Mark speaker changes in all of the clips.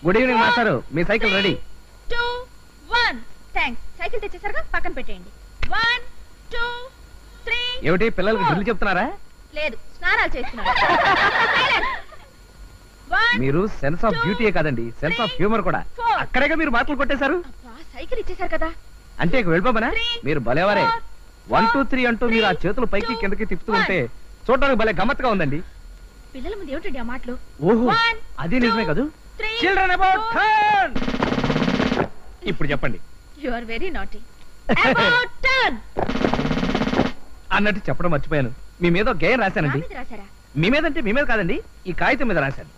Speaker 1: Good evening మాస్టారు మీ cycle ready
Speaker 2: two one thanks cycle తెచ్చేసరిగా పక్కన పెట్టేయండి వన్ టూ త్రీ
Speaker 1: ఏమిటి పిల్లలకి డ్రిల్ చెప్తున్నారా
Speaker 2: లేదు స్నానాలు చేస్తున్నారు Silence. One,
Speaker 1: మీరు సెన్స్ ఆఫ్
Speaker 2: Two,
Speaker 1: బ్యూటీయే కాదండి సెన్స్ ఆఫ్ హ్యూమర్ కూడా
Speaker 2: four.
Speaker 1: అక్కడేగా మీరు మాటలు కొట్టేశారు
Speaker 2: అబ్బా, సైకిల్ ఇచ్చేసారు కదా
Speaker 1: అంటే ఇక వెళ్ళిపోమనా
Speaker 2: Three,
Speaker 1: మీరు భలేవారే
Speaker 2: four,
Speaker 1: one two
Speaker 2: four,
Speaker 1: three అంటూ మీరు ఆ
Speaker 2: three,
Speaker 1: చేతులు పైకి
Speaker 2: two,
Speaker 1: కిందకి తిప్పుతూ
Speaker 2: one.
Speaker 1: ఉంటే చూడడానికి భలే గమ్మత్తుగా ఉందండి
Speaker 2: పిల్లల ముందు ఏమిటండి ఆ మాటలు
Speaker 1: ఓహో
Speaker 2: One,
Speaker 1: అది నిజమే
Speaker 2: two,
Speaker 1: కదూ
Speaker 2: three,
Speaker 1: children about
Speaker 2: four.
Speaker 1: Turn ఇప్పుడు చెప్పండి
Speaker 2: you are very naughty about turn
Speaker 1: అన్నట్టు చెప్పడం మర్చిపోయాను మీ మీద ఒక గేయం రాశానండి
Speaker 2: రాశారా
Speaker 1: మీ మీద అంటే మీ మీద కాదండి ఈ కాగితం మీద రాశాను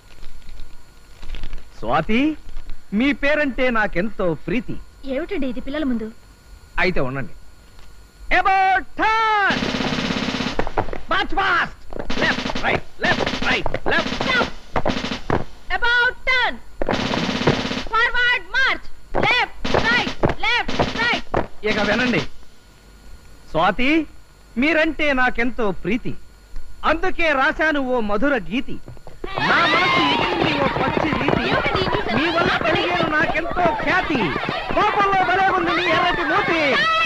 Speaker 1: స్వాతి మీ పేరంటే నాకెంతో ప్రీతి
Speaker 2: ఏమిటండి ఇది పిల్లల ముందు
Speaker 1: అయితే ఉండండి about turn march fast left right left right left
Speaker 2: about turn forward march left right left right
Speaker 1: ఇక వినండి స్వాతి మీరంటే నాకెంతో ప్రీతి అందుకే రాశాను ఓ మధుర గీతి నా మనసు ఎక్కింది ఓ పచ్చి రీతి
Speaker 2: ఏమిటండి ఈ న్యూసెన్స్?
Speaker 1: మీ వల్ల కలిగేను నాకెంతో ఖ్యాతి కోపంలో భలే ఉంది నీ ఎర్రటి మూతి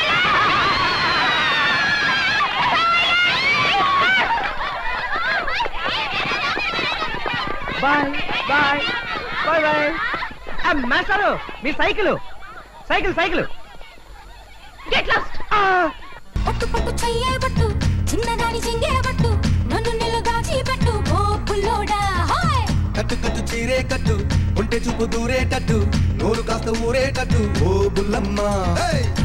Speaker 1: బాయ్ బాయ్ బాయ్ బాయ్ మాస్టారు మీ cycle cycle cycle
Speaker 2: get lost
Speaker 3: పట్టు పట్టు చెయ్యబట్టు చిన్నదాని చెంగేబట్టు నన్ను నిలుగాచి పెట్టు ఓ పుల్లోడా హాయ్
Speaker 4: కట్టు కట్టు చీరే కట్టు ఉంటే చూపు దూరేటట్టు నోరు కాస్త ఊరేటట్టు ఓ బుల్లమ్మ